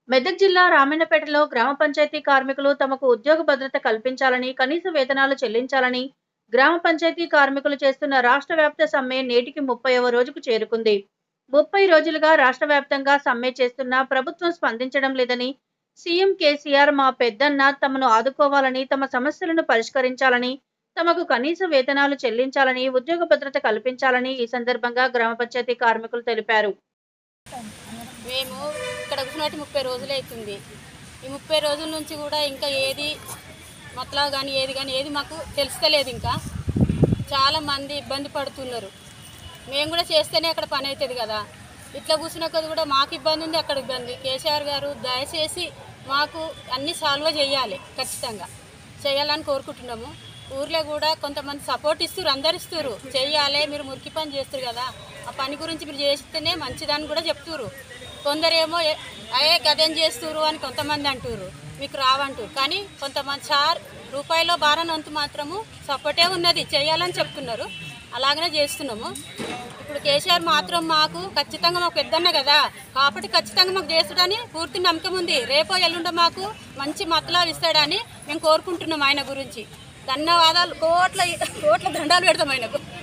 మెదక్ జిల్లా రామన్నపేటలో గ్రామ పంచాయతీ కార్మికులు తమకు ఉద్యోగ భద్రత కల్పించాలని కనీస వేతనాలు చెల్లించాలని గ్రామ పంచాయతీ కార్మికులు చేస్తున్న రాష్ట్ర వ్యాప్త సమ్మె నేటికి ముప్పైవ రోజుకు చేరుకుంది ముప్పై రోజులుగా రాష్ట్ర వ్యాప్తంగా సమ్మె చేస్తున్నా ప్రభుత్వం స్పందించడం లేదని సీఎం కేసీఆర్ మా పెద్దన్న తమను ఆదుకోవాలని తమ సమస్యలను పరిష్కరించాలని తమకు కనీస వేతనాలు చెల్లించాలని ఉద్యోగ భద్రత కల్పించాలని ఈ సందర్భంగా గ్రామ పంచాయతీ కార్మికులు తెలిపారు మేము ఇక్కడ కూర్చున్నట్టు ముప్పై రోజులు అవుతుంది ఈ ముప్పై రోజుల నుంచి కూడా ఇంకా ఏది మతలా కానీ ఏది కానీ ఏది మాకు తెలుస్తలేదు ఇంకా చాలా మంది ఇబ్బంది పడుతున్నారు మేము కూడా చేస్తేనే అక్కడ పని అవుతుంది కదా ఇట్లా కూర్చున్న కొద్ది కూడా మాకు ఇబ్బంది ఉంది అక్కడ ఇబ్బంది కేసీఆర్ గారు దయచేసి మాకు అన్ని సాల్వ్ చేయాలి ఖచ్చితంగా చేయాలని కోరుకుంటున్నాము ఊర్లో కూడా కొంతమంది సపోర్ట్ ఇస్తారు అందరు ఇస్తారు చెయ్యాలి మీరు మురికి పని చేస్తారు కదా ఆ పని గురించి మీరు చేస్తేనే మంచిదని కూడా చెప్తున్నారు కొందరేమో "ఏ- అయ్యే గదేం చేస్తురు అని కొంతమంది అంటున్నారు మీకు రావంటారు కానీ కొంతమంది సార్ రూపాయలో బారనంత మాత్రము సపోర్టే ఉన్నది చేయాలని చెప్తున్నారు అలాగనే చేస్తున్నాము ఇప్పుడు కేసీఆర్ మాత్రం మాకు ఖచ్చితంగా మాకు పెద్దన్న కదా కాబట్టి ఖచ్చితంగా మాకు చేస్తాడని పూర్తి నమ్మకం ఉంది రేపో ఎల్లుండో మాకు మంచి మతలా ఇస్తాడని మేము కోరుకుంటున్నాం ఆయన గురించి ధన్యవాదాలు కోట్ల కోట్ల దండాలు పెడతాం ఆయనకు